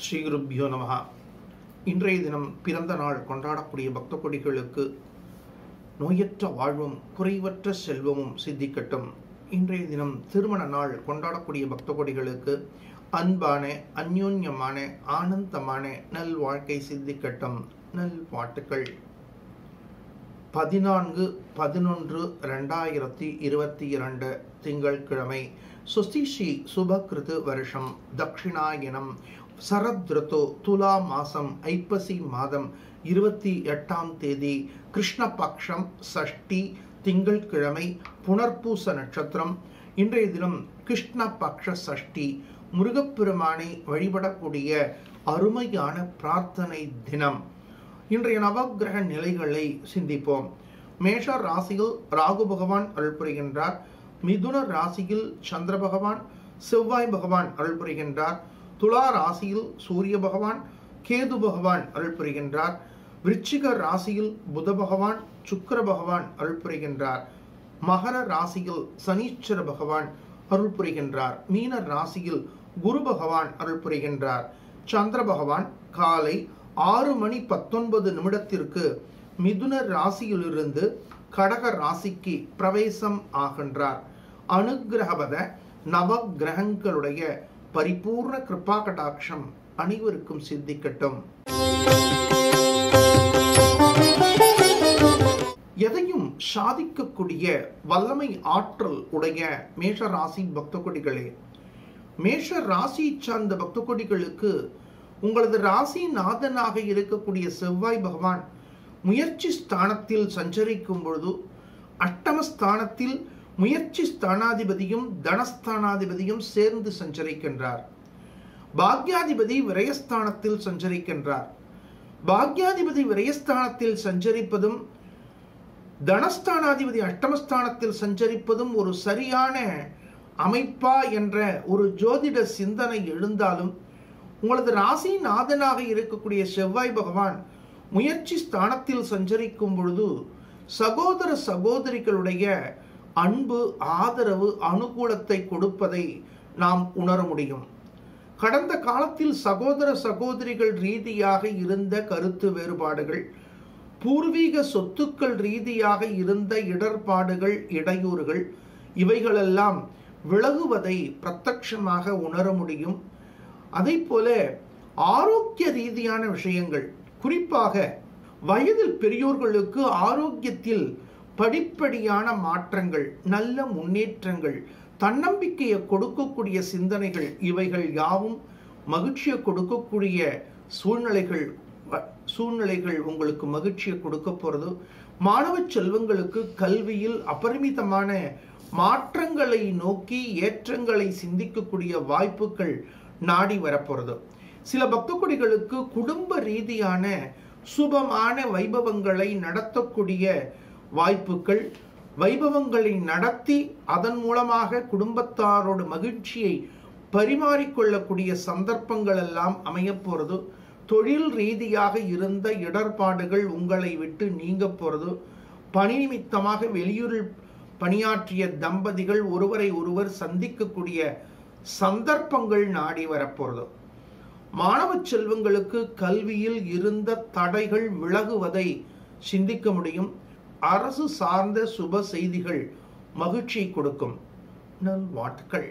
ஸ்ரீ குருப்பியோ நமஹா இன்றைய தினம் பிறந்த நாள் கொண்டாடக்கூடிய பக்த கொடிகளுக்கு நோயற்ற வாழ்வும் குறைவற்ற செல்வமும் சித்திக்கட்டும் இன்றைய தினம் திருமண நாள் கொண்டாடக்கூடிய பக்த கொடிகளுக்கு அன்பான அந்யோன்யமான ஆனந்தமான நல் வாழ்க்கை சித்திக்கட்டும் நல் பாட்டுக்கள் பதினான்கு பதினொன்று ரெண்டாயிரத்தி இருபத்தி இரண்டு திங்கட்கிழமை சுஸ்திஷி சுபகிருது வருஷம் தக்ஷிணாயனம் சரத் ருத்து துலா மாசம் ஐப்பசி மாதம் இருபத்தி எட்டாம் தேதி கிருஷ்ணபக்ஷம் சஷ்டி திங்கட்கிழமை புனர்பூச நட்சத்திரம் இன்றைய தினம் கிருஷ்ணபக்ஷ சஷ்டி முருகப்பெருமானை வழிபடக்கூடிய அருமையான பிரார்த்தனை தினம் இன்றைய நவகிரக நிலைகளை சிந்திப்போம் மேஷ ராசியில் ராகு பகவான் அருள் புரிகின்றார் மிதுன ராசியில் சந்திர பகவான் செவ்வாய் பகவான் அருள் புரிகின்றார் துலா ராசியில் சூரிய பகவான் கேது பகவான் அருள் புரிகின்றார் விருச்சிக ராசியில் புத பகவான் சுக்கர பகவான் அருள் புரிகின்றார் மகர ராசியில் சனீஸ்வர பகவான் அருள் புரிகின்றார் மீன ராசியில் குரு பகவான் அருள் புரிகின்றார் சந்திர பகவான் காலை ஆறு மணி பத்தொன்பது நிமிடத்திற்கு மிதுன ராசியிலிருந்து கடக ராசிக்கு பிரவேசம் ஆகின்றார் அனுகிரகவத நவ கிரகங்களுடைய பரிபூர்ண கிருபா கடாட்சம் அனைவருக்கும் சித்திக்கட்டும் எதையும் சாதிக்கக்கூடிய வல்லமை ஆற்றல் உடைய மேஷ ராசி பக்த கொடிகளே மேஷ ராசி சார்ந்த பக்த கொடிகளுக்கு உங்களது ராசி நாதனாக இருக்கக்கூடிய செவ்வாய் பகவான் முயற்சி ஸ்தானத்தில் சஞ்சரிக்கும் பொழுது அட்டமஸ்தானத்தில் முயற்சி ஸ்தானாதிபதியும் தனஸ்தானாதிபதியும் சேர்ந்து சஞ்சரிக்கின்றார் பாக்யாதிபதி விரயஸ்தானத்தில் சஞ்சரிக்கின்றார் பாக்யாதிபதி விரயஸ்தானத்தில் சஞ்சரிப்பதும் தனஸ்தானாதிபதி அஷ்டமஸ்தானத்தில் சஞ்சரிப்பதும் ஒரு சரியான அமைப்பா என்ற ஒரு ஜோதிட சிந்தனை எழுந்தாலும் உங்களது ராசி நாதனாக இருக்கக்கூடிய செவ்வாய் பகவான் முயற்சி ஸ்தானத்தில் சஞ்சரிக்கும் பொழுது சகோதர சகோதரிகளுடைய அன்பு ஆதரவு அனுகூலத்தை கொடுப்பதை நாம் உணர முடியும் கடந்த காலத்தில் சகோதர சகோதரிகள் ரீதியாக இருந்த கருத்து வேறுபாடுகள் பூர்வீக சொத்துக்கள் ரீதியாக இருந்த இடர்பாடுகள் இடையூறுகள் இவைகளெல்லாம் விலகுவதை பிரத்யட்சமாக உணர முடியும் அதை போல ஆரோக்கிய ரீதியான விஷயங்கள் குறிப்பாக வயதில் பெரியோர்களுக்கு ஆரோக்கியத்தில் படிப்படியான மாற்றங்கள் நல்ல முன்னேற்றங்கள் தன்னம்பிக்கையை கொடுக்கக்கூடிய சிந்தனைகள் இவைகள் யாவும் மகிழ்ச்சியை கொடுக்கக்கூடிய சூழ்நிலைகள் சூழ்நிலைகள் உங்களுக்கு மகிழ்ச்சியை கொடுக்க போகிறது மாணவ செல்வங்களுக்கு கல்வியில் அபரிமிதமான மாற்றங்களை நோக்கி ஏற்றங்களை சிந்திக்கக்கூடிய வாய்ப்புகள் நாடி வரப்போகிறது சில பக்த கொடிகளுக்கு குடும்ப ரீதியான சுபமான வைபவங்களை நடத்தக்கூடிய வாய்ப்புகள் வைபவங்களை நடத்தி அதன் மூலமாக குடும்பத்தாரோட மகிழ்ச்சியை பரிமாறிக்கொள்ளக்கூடிய சந்தர்ப்பங்கள் எல்லாம் அமைய போகிறது தொழில் ரீதியாக இருந்த இடர்பாடுகள் உங்களை விட்டு நீங்க போகிறது பணி நிமித்தமாக வெளியூரில் பணியாற்றிய தம்பதிகள் ஒருவரை ஒருவர் சந்திக்கக்கூடிய சந்தர்ப்பங்கள் நாடி வரப்போகிறது மாணவ செல்வங்களுக்கு கல்வியில் இருந்த தடைகள் விலகுவதை சிந்திக்க முடியும் அரசு சார்ந்த சுப செய்திகள் மகிழ்ச்சியை கொடுக்கும் நல்வாழ்த்துக்கள்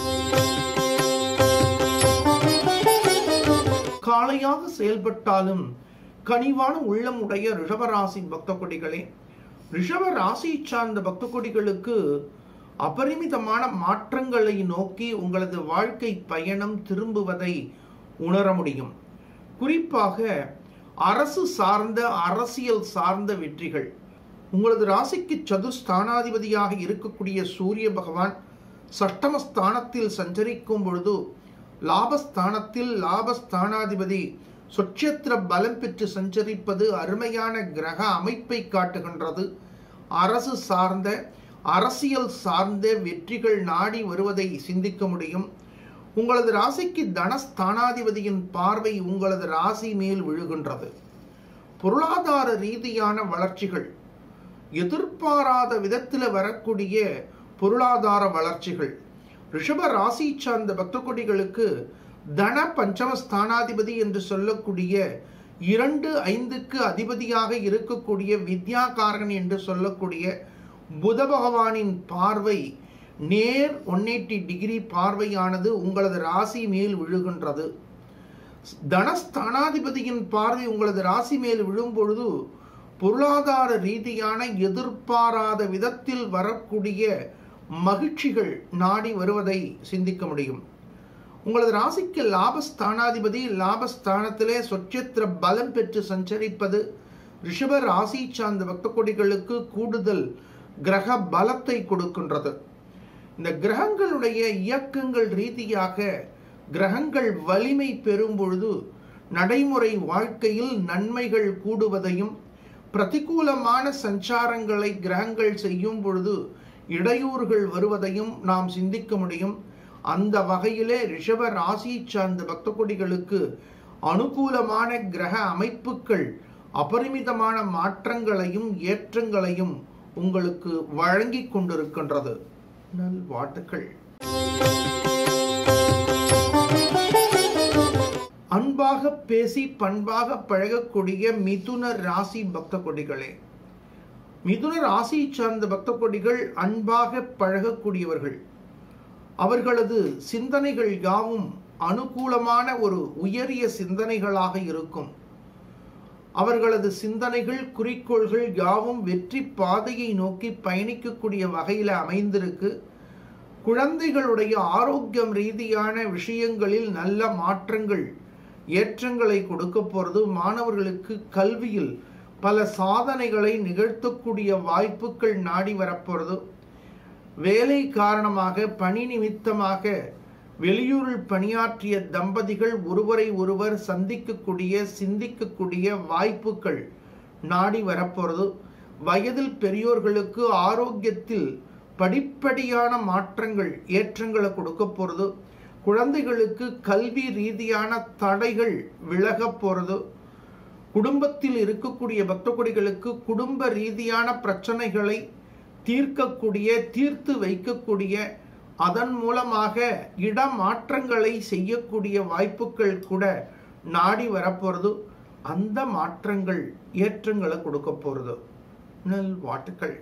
காளையாக செயல்பட்டாலும் கனிவான உள்ளம் உடைய ரிஷபராசி பக்த கொடிகளே ரிஷப ராசி சார்ந்த பக்த கொடிகளுக்கு அபரிமிதமான மாற்றங்களை நோக்கி உங்களது வாழ்க்கை பயணம் திரும்புவதை உணர முடியும் குறிப்பாக அரசு சார்ந்த அரசியல் சார்ந்த வெற்றிகள் உங்களது ராசிக்கு சதுஸ்தானாதிபதியாக இருக்கக்கூடிய சூரிய பகவான் சஷ்டமஸ்தானத்தில் சஞ்சரிக்கும் பொழுது லாபஸ்தானத்தில் லாபஸ்தானாதிபதி சொச்சத்திர பலம் பெற்று சஞ்சரிப்பது அருமையான கிரக அமைப்பை காட்டுகின்றது அரசு சார்ந்த அரசியல் சார்ந்த வெற்றிகள் நாடி வருவதை சிந்திக்க முடியும் உங்களது ராசிக்கு தனஸ்தானாதிபதியின் பார்வை உங்களது ராசி மேல் விழுகின்றது பொருளாதார ரீதியான வளர்ச்சிகள் எதிர்பாராத விதத்தில் வரக்கூடிய பொருளாதார வளர்ச்சிகள் ரிஷப ராசி சார்ந்த பக்த கொடிகளுக்கு தன பஞ்சமஸ்தானாதிபதி என்று சொல்லக்கூடிய இரண்டு ஐந்துக்கு அதிபதியாக இருக்கக்கூடிய வித்யாகாரகன் என்று சொல்லக்கூடிய புத பகவானின் பார்வை நேர் ஒன் எயிட்டி டிகிரி பார்வையானது உங்களது ராசி மேல் விழுகின்றது தனஸ்தானாதிபதியின் பார்வை உங்களது ராசி மேல் விழும் பொழுது பொருளாதார ரீதியான எதிர்பாராத விதத்தில் வரக்கூடிய மகிழ்ச்சிகள் நாடி வருவதை சிந்திக்க முடியும் உங்களது ராசிக்கு லாபஸ்தானாதிபதி லாபஸ்தானத்திலே சொச்சத்திர பலம் பெற்று சஞ்சரிப்பது ரிஷப ராசி சார்ந்த பக்த கொடிகளுக்கு கூடுதல் கிரக பலத்தை கொடுக்கின்றது இந்த கிரகங்களுடைய இயக்கங்கள் ரீதியாக கிரகங்கள் வலிமை பெறும் பொழுது நடைமுறை வாழ்க்கையில் நன்மைகள் கூடுவதையும் பிரதிகூலமான சஞ்சாரங்களை கிரகங்கள் செய்யும் பொழுது இடையூறுகள் வருவதையும் நாம் சிந்திக்க முடியும் அந்த வகையிலே ரிஷப ராசி சார்ந்த பக்த கொடிகளுக்கு அனுகூலமான கிரக அமைப்புகள் அபரிமிதமான மாற்றங்களையும் ஏற்றங்களையும் உங்களுக்கு வழங்கிக் கொண்டிருக்கின்றது நல்வாழ்த்துக்கள் அன்பாக பேசி பண்பாக பழகக்கூடிய மிதுன ராசி பக்த கொடிகளே மிதுன ராசியை சார்ந்த பக்த கொடிகள் அன்பாக பழகக்கூடியவர்கள் அவர்களது சிந்தனைகள் யாவும் அனுகூலமான ஒரு உயரிய சிந்தனைகளாக இருக்கும் அவர்களது சிந்தனைகள் குறிக்கோள்கள் யாவும் வெற்றி பாதையை நோக்கி பயணிக்கக்கூடிய வகையில் அமைந்திருக்கு குழந்தைகளுடைய ஆரோக்கியம் ரீதியான விஷயங்களில் நல்ல மாற்றங்கள் ஏற்றங்களை கொடுக்க போகிறது மாணவர்களுக்கு கல்வியில் பல சாதனைகளை நிகழ்த்தக்கூடிய வாய்ப்புகள் நாடி வரப்போகிறது வேலை காரணமாக பணி நிமித்தமாக வெளியூரில் பணியாற்றிய தம்பதிகள் ஒருவரை ஒருவர் சந்திக்கக்கூடிய சிந்திக்கக்கூடிய வாய்ப்புகள் நாடி வரப்போகிறது வயதில் பெரியோர்களுக்கு ஆரோக்கியத்தில் படிப்படியான மாற்றங்கள் ஏற்றங்களை கொடுக்க போகிறது குழந்தைகளுக்கு கல்வி ரீதியான தடைகள் விலக போகிறது குடும்பத்தில் இருக்கக்கூடிய பக்த கொடிகளுக்கு குடும்ப ரீதியான பிரச்சனைகளை தீர்க்கக்கூடிய தீர்த்து வைக்கக்கூடிய அதன் மூலமாக இடமாற்றங்களை செய்யக்கூடிய வாய்ப்புகள் கூட நாடி வரப்போகிறது அந்த மாற்றங்கள் ஏற்றங்களை கொடுக்க போகிறது நல் வாட்டுக்கள்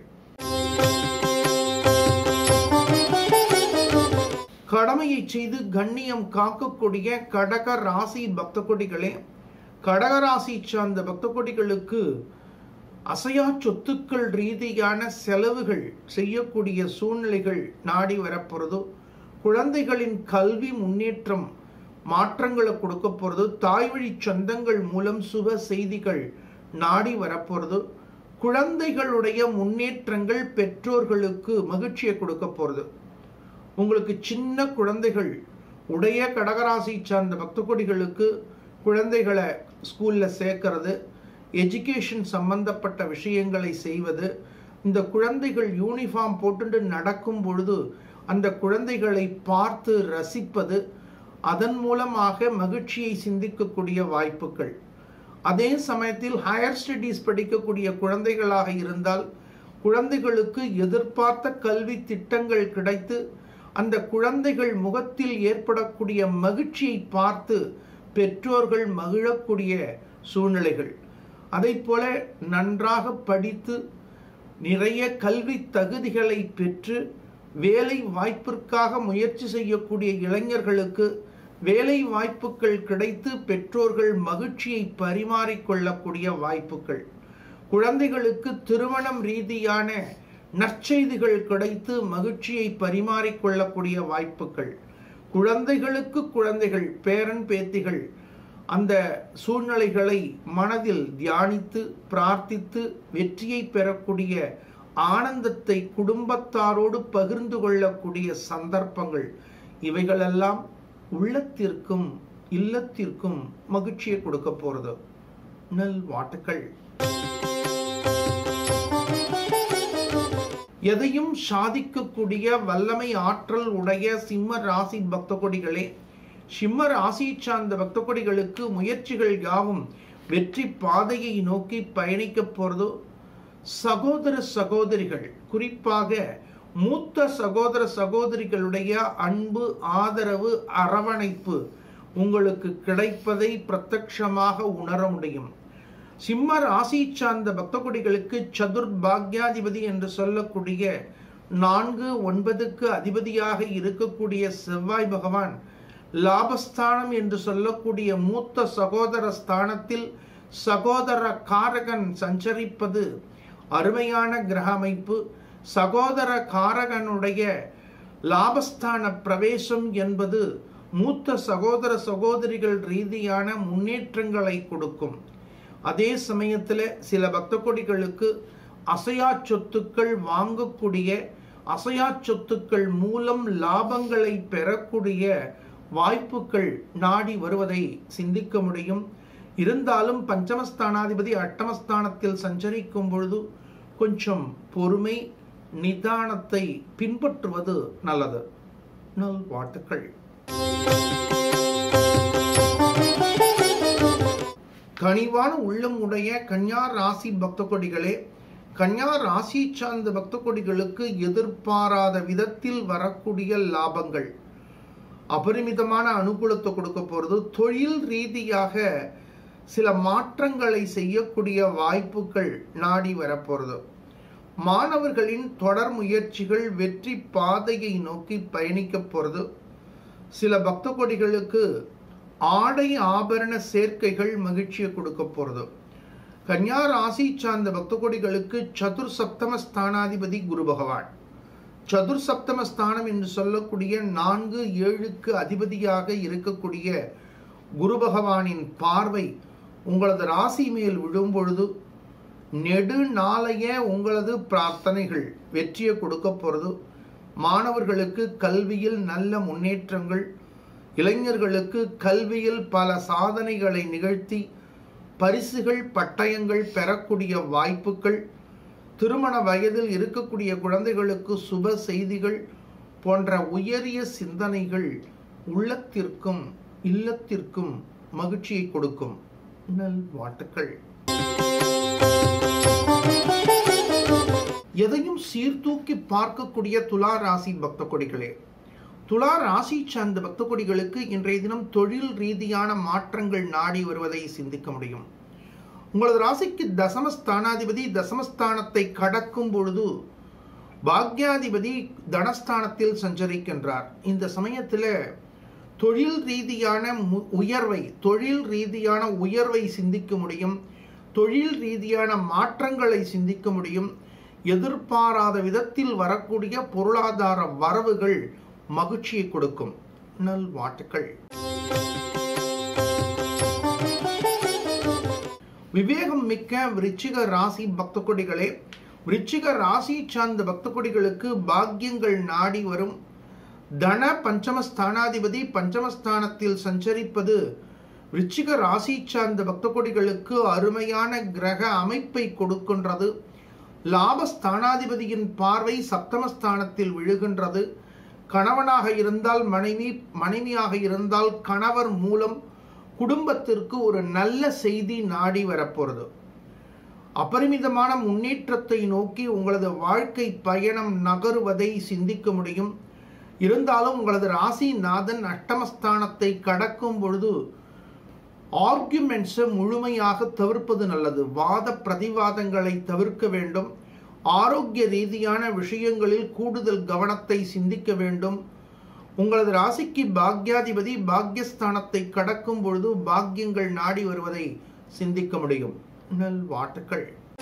கடமையை செய்து கண்ணியம் காக்கக்கூடிய கடக ராசி பக்த கொடிகளே கடகராசி சார்ந்த பக்த கொடிகளுக்கு அசையா சொத்துக்கள் ரீதியான செலவுகள் செய்யக்கூடிய சூழ்நிலைகள் நாடி வரப்போகிறது குழந்தைகளின் கல்வி முன்னேற்றம் மாற்றங்களை கொடுக்க போகிறது தாய் வழி சொந்தங்கள் மூலம் சுப செய்திகள் நாடி வரப்போகிறது குழந்தைகளுடைய முன்னேற்றங்கள் பெற்றோர்களுக்கு மகிழ்ச்சியை கொடுக்க போகிறது உங்களுக்கு சின்ன குழந்தைகள் உடைய கடகராசி சார்ந்த பக்த கொடிகளுக்கு குழந்தைகளை ஸ்கூலில் சேர்க்கறது எஜுகேஷன் சம்பந்தப்பட்ட விஷயங்களை செய்வது இந்த குழந்தைகள் யூனிஃபார்ம் போட்டுட்டு நடக்கும் பொழுது அந்த குழந்தைகளை பார்த்து ரசிப்பது அதன் மூலமாக மகிழ்ச்சியை சிந்திக்கக்கூடிய வாய்ப்புகள் அதே சமயத்தில் ஹையர் ஸ்டடீஸ் படிக்கக்கூடிய குழந்தைகளாக இருந்தால் குழந்தைகளுக்கு எதிர்பார்த்த கல்வி திட்டங்கள் கிடைத்து அந்த குழந்தைகள் முகத்தில் ஏற்படக்கூடிய மகிழ்ச்சியை பார்த்து பெற்றோர்கள் மகிழக்கூடிய சூழ்நிலைகள் அதை போல நன்றாக படித்து நிறைய கல்வி தகுதிகளை பெற்று வேலை வாய்ப்பிற்காக முயற்சி செய்யக்கூடிய இளைஞர்களுக்கு வேலை வாய்ப்புகள் கிடைத்து பெற்றோர்கள் மகிழ்ச்சியை பரிமாறிக்கொள்ளக்கூடிய வாய்ப்புகள் குழந்தைகளுக்கு திருமணம் ரீதியான நற்செய்திகள் கிடைத்து மகிழ்ச்சியை பரிமாறிக்கொள்ளக்கூடிய வாய்ப்புகள் குழந்தைகளுக்கு குழந்தைகள் பேரன் பேத்திகள் அந்த சூழ்நிலைகளை மனதில் தியானித்து பிரார்த்தித்து வெற்றியை பெறக்கூடிய ஆனந்தத்தை குடும்பத்தாரோடு பகிர்ந்து கொள்ளக்கூடிய சந்தர்ப்பங்கள் இவைகளெல்லாம் உள்ளத்திற்கும் இல்லத்திற்கும் மகிழ்ச்சியை கொடுக்க போறது நல் வாட்டுக்கள் எதையும் சாதிக்கக்கூடிய வல்லமை ஆற்றல் உடைய சிம்ம ராசி பக்த கொடிகளே சிம்ம ராசி சார்ந்த பக்த கொடிகளுக்கு முயற்சிகள் யாவும் வெற்றி பாதையை நோக்கி பயணிக்க போறதோ சகோதர சகோதரிகள் குறிப்பாக மூத்த சகோதர சகோதரிகளுடைய அன்பு ஆதரவு அரவணைப்பு உங்களுக்கு கிடைப்பதை பிரத்யட்சமாக உணர முடியும் சிம்ம ராசி சார்ந்த பக்த கொடிகளுக்கு சதுர் பாக்யாதிபதி என்று சொல்லக்கூடிய நான்கு ஒன்பதுக்கு அதிபதியாக இருக்கக்கூடிய செவ்வாய் பகவான் லாபஸ்தானம் என்று சொல்லக்கூடிய மூத்த சகோதர ஸ்தானத்தில் சகோதர காரகன் சஞ்சரிப்பது அருமையான கிரக அமைப்பு சகோதர காரகனுடைய லாபஸ்தான பிரவேசம் என்பது மூத்த சகோதர சகோதரிகள் ரீதியான முன்னேற்றங்களை கொடுக்கும் அதே சமயத்தில் சில பக்த கொடிகளுக்கு அசையா சொத்துக்கள் வாங்கக்கூடிய அசையா சொத்துக்கள் மூலம் லாபங்களை பெறக்கூடிய வாய்ப்புகள் நாடி வருவதை சிந்திக்க முடியும் இருந்தாலும் பஞ்சமஸ்தானாதிபதி அட்டமஸ்தானத்தில் சஞ்சரிக்கும் பொழுது கொஞ்சம் பொறுமை நிதானத்தை பின்பற்றுவது நல்லது நல் வாழ்த்துக்கள் கனிவான உள்ளம் உடைய கன்யா ராசி பக்த கொடிகளே கன்யா ராசி சார்ந்த பக்த கொடிகளுக்கு எதிர்பாராத விதத்தில் வரக்கூடிய லாபங்கள் அபரிமிதமான அனுகூலத்தை கொடுக்க போகிறது தொழில் ரீதியாக சில மாற்றங்களை செய்யக்கூடிய வாய்ப்புகள் நாடி வரப்போகிறது மாணவர்களின் தொடர் முயற்சிகள் வெற்றி பாதையை நோக்கி பயணிக்க போகிறது சில பக்த கொடிகளுக்கு ஆடை ஆபரண சேர்க்கைகள் மகிழ்ச்சியை கொடுக்க போகிறது கன்யா ராசி சார்ந்த பக்த கொடிகளுக்கு சதுர் சப்தம ஸ்தானாதிபதி குரு பகவான் சதுர் சப்தம ஸ்தானம் என்று சொல்லக்கூடிய நான்கு ஏழுக்கு அதிபதியாக இருக்கக்கூடிய குரு பகவானின் பார்வை உங்களது ராசி மேல் விழும் பொழுது நெடு நாளைய உங்களது பிரார்த்தனைகள் வெற்றியை கொடுக்க போகிறது மாணவர்களுக்கு கல்வியில் நல்ல முன்னேற்றங்கள் இளைஞர்களுக்கு கல்வியில் பல சாதனைகளை நிகழ்த்தி பரிசுகள் பட்டயங்கள் பெறக்கூடிய வாய்ப்புகள் திருமண வயதில் இருக்கக்கூடிய குழந்தைகளுக்கு சுப செய்திகள் போன்ற உயரிய சிந்தனைகள் உள்ளத்திற்கும் இல்லத்திற்கும் மகிழ்ச்சியை கொடுக்கும் நல் வாழ்த்துக்கள் எதையும் சீர்தூக்கி பார்க்கக்கூடிய துலா ராசி பக்த கொடிகளே துலா ராசி சார்ந்த பக்த கொடிகளுக்கு இன்றைய தினம் தொழில் ரீதியான மாற்றங்கள் நாடி வருவதை சிந்திக்க முடியும் உங்களது ராசிக்கு தசமஸ்தானாதிபதி தசமஸ்தானத்தை கடக்கும் பொழுது பாக்யாதிபதி தனஸ்தானத்தில் சஞ்சரிக்கின்றார் இந்த சமயத்தில் தொழில் ரீதியான உயர்வை தொழில் ரீதியான உயர்வை சிந்திக்க முடியும் தொழில் ரீதியான மாற்றங்களை சிந்திக்க முடியும் எதிர்பாராத விதத்தில் வரக்கூடிய பொருளாதார வரவுகள் மகிழ்ச்சியை கொடுக்கும் நல் வாட்டுக்கள் விவேகம் மிக்க விருச்சிக ராசி பக்த கொடிகளே விருச்சிக ராசி சார்ந்த பக்த கொடிகளுக்கு பாக்கியங்கள் நாடி வரும் தன பஞ்சமஸ்தானாதிபதி பஞ்சமஸ்தானத்தில் சஞ்சரிப்பது விருச்சிக ராசி சார்ந்த பக்த கொடிகளுக்கு அருமையான கிரக அமைப்பை கொடுக்கின்றது லாபஸ்தானாதிபதியின் பார்வை சப்தமஸ்தானத்தில் விழுகின்றது கணவனாக இருந்தால் மனைவி மனைவியாக இருந்தால் கணவர் மூலம் குடும்பத்திற்கு ஒரு நல்ல செய்தி நாடி வரப்போகிறது அபரிமிதமான முன்னேற்றத்தை நோக்கி உங்களது வாழ்க்கை பயணம் நகருவதை சிந்திக்க முடியும் இருந்தாலும் உங்களது ராசி நாதன் அட்டமஸ்தானத்தை கடக்கும் பொழுது ஆர்குமெண்ட்ஸை முழுமையாக தவிர்ப்பது நல்லது வாத பிரதிவாதங்களை தவிர்க்க வேண்டும் ஆரோக்கிய ரீதியான விஷயங்களில் கூடுதல் கவனத்தை சிந்திக்க வேண்டும் உங்களது ராசிக்கு பாக்யாதிபதி பாக்யஸ்தானத்தை கடக்கும் பொழுது பாக்கியங்கள் நாடி வருவதை சிந்திக்க முடியும் நல் வாட்டுக்கள்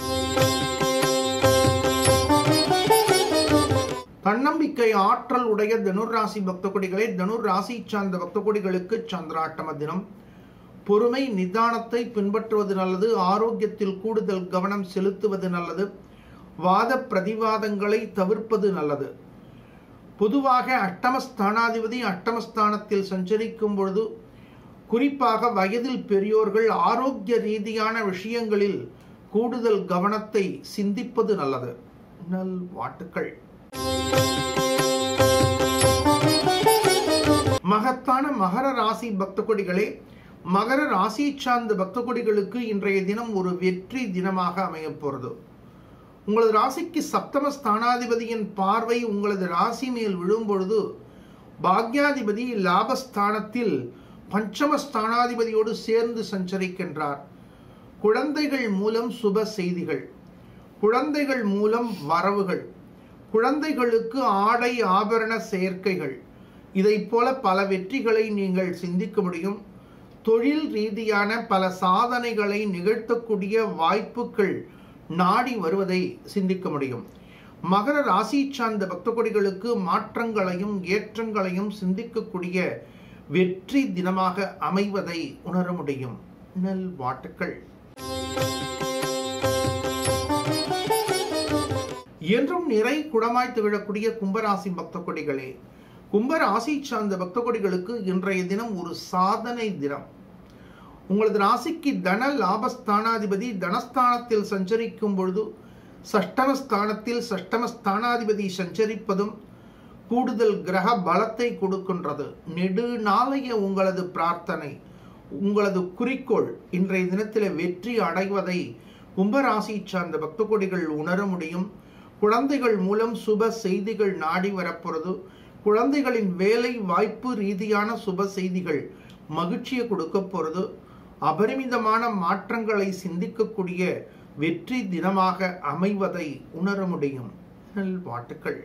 தன்னம்பிக்கை ஆற்றல் உடைய தனுர் ராசி பக்த கொடிகளே தனுர் ராசி சார்ந்த பக்த கொடிகளுக்கு சந்திராட்டம தினம் பொறுமை நிதானத்தை பின்பற்றுவது நல்லது ஆரோக்கியத்தில் கூடுதல் கவனம் செலுத்துவது நல்லது வாத பிரதிவாதங்களை தவிர்ப்பது நல்லது பொதுவாக அட்டமஸ்தானாதிபதி அட்டமஸ்தானத்தில் சஞ்சரிக்கும் பொழுது குறிப்பாக வயதில் பெரியோர்கள் ஆரோக்கிய ரீதியான விஷயங்களில் கூடுதல் கவனத்தை சிந்திப்பது நல்லது நல் வாட்டுக்கள் மகத்தான மகர ராசி பக்த கொடிகளே மகர ராசி சார்ந்த பக்த கொடிகளுக்கு இன்றைய தினம் ஒரு வெற்றி தினமாக அமையப் போகிறது உங்களது ராசிக்கு சப்தம ஸ்தானாதிபதியின் பார்வை உங்களது ராசி மேல் விழும் பொழுது பாக்யாதிபதி லாபஸ்தானத்தில் பஞ்சம ஸ்தானாதிபதியோடு சேர்ந்து சஞ்சரிக்கின்றார் குழந்தைகள் மூலம் சுப செய்திகள் குழந்தைகள் மூலம் வரவுகள் குழந்தைகளுக்கு ஆடை ஆபரண சேர்க்கைகள் இதைப் போல பல வெற்றிகளை நீங்கள் சிந்திக்க முடியும் தொழில் ரீதியான பல சாதனைகளை நிகழ்த்தக்கூடிய வாய்ப்புகள் நாடி வருவதை சிந்திக்க முடியும் மகர ராசி சார்ந்த பக்த கொடிகளுக்கு மாற்றங்களையும் ஏற்றங்களையும் சிந்திக்கக்கூடிய வெற்றி தினமாக அமைவதை உணர முடியும் நல் வாட்டுக்கள் என்றும் நிறை குடமாய் திகழக்கூடிய கும்பராசி பக்த கொடிகளே கும்பராசி சார்ந்த பக்த கொடிகளுக்கு இன்றைய தினம் ஒரு சாதனை தினம் உங்களது ராசிக்கு தன லாபஸ்தானாதிபதி தனஸ்தானத்தில் சஞ்சரிக்கும் பொழுது சஷ்டமஸ்தானத்தில் சஷ்டமஸ்தானாதிபதி சஞ்சரிப்பதும் கூடுதல் கிரக பலத்தை கொடுக்கின்றது நெடுநாளைய உங்களது பிரார்த்தனை உங்களது குறிக்கோள் இன்றைய தினத்தில் வெற்றி அடைவதை கும்பராசி சார்ந்த பக்த கொடிகள் உணர முடியும் குழந்தைகள் மூலம் சுப செய்திகள் நாடி வரப்போறது குழந்தைகளின் வேலை வாய்ப்பு ரீதியான சுப செய்திகள் மகிழ்ச்சியை கொடுக்க போறது அபரிமிதமான மாற்றங்களை சிந்திக்கக்கூடிய வெற்றி தினமாக அமைவதை உணர முடியும் வாழ்த்துக்கள்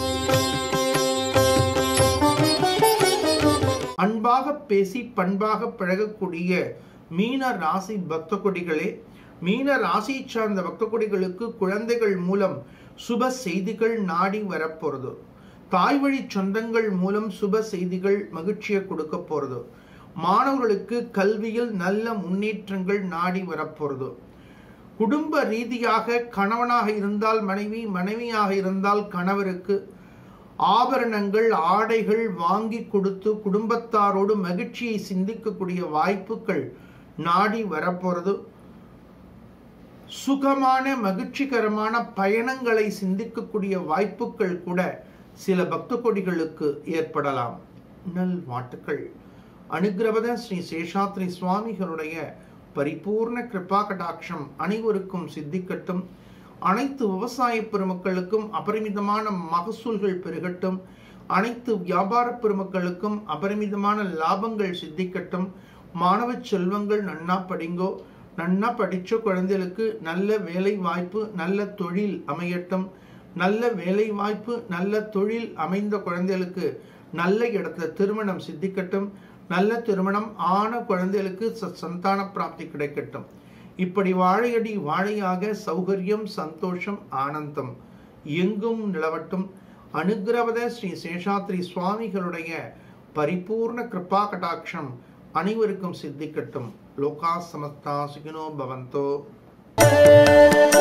அன்பாக பேசி பண்பாக பழகக்கூடிய மீன ராசி பக்த கொடிகளே மீன ராசி சார்ந்த பக்த கொடிகளுக்கு குழந்தைகள் மூலம் சுப செய்திகள் நாடி வரப்போறது தாய் வழி சொந்தங்கள் மூலம் சுப செய்திகள் மகிழ்ச்சியை கொடுக்க போறது மாணவர்களுக்கு கல்வியில் நல்ல முன்னேற்றங்கள் நாடி வரப்போறது குடும்ப ரீதியாக கணவனாக இருந்தால் மனைவி மனைவியாக இருந்தால் கணவருக்கு ஆபரணங்கள் ஆடைகள் வாங்கி கொடுத்து குடும்பத்தாரோடு மகிழ்ச்சியை சிந்திக்கக்கூடிய வாய்ப்புகள் நாடி வரப்போறது சுகமான மகிழ்ச்சிகரமான பயணங்களை சிந்திக்கக்கூடிய வாய்ப்புகள் கூட சில பக்த கொடிகளுக்கு ஏற்படலாம் நல் வாட்டுக்கள் அனுகிரபத ஸ்ரீ சேஷாத்ரி சுவாமிகளுடைய பரிபூர்ண கிருபா கடாட்சம் அனைவருக்கும் சித்திக்கட்டும் அனைத்து விவசாய பெருமக்களுக்கும் அபரிமிதமான மகசூல்கள் பெருகட்டும் அனைத்து வியாபார பெருமக்களுக்கும் அபரிமிதமான லாபங்கள் சித்திக்கட்டும் மாணவ செல்வங்கள் நன்னா படிங்கோ நன்னா படித்த குழந்தைகளுக்கு நல்ல வேலை வாய்ப்பு நல்ல தொழில் அமையட்டும் நல்ல வேலை வாய்ப்பு நல்ல தொழில் அமைந்த குழந்தைகளுக்கு நல்ல இடத்துல திருமணம் சித்திக்கட்டும் நல்ல திருமணம் ஆன குழந்தைகளுக்கு சந்தான பிராப்தி கிடைக்கட்டும் இப்படி வாழையடி வாழையாக சௌகரியம் சந்தோஷம் ஆனந்தம் எங்கும் நிலவட்டும் அனுகிரவத ஸ்ரீ சேஷாத்ரி சுவாமிகளுடைய பரிபூர்ண கிருபா கடாட்சம் அனைவருக்கும் சித்திக்கட்டும் லோகா சமஸ்தா சுகினோ பவந்தோ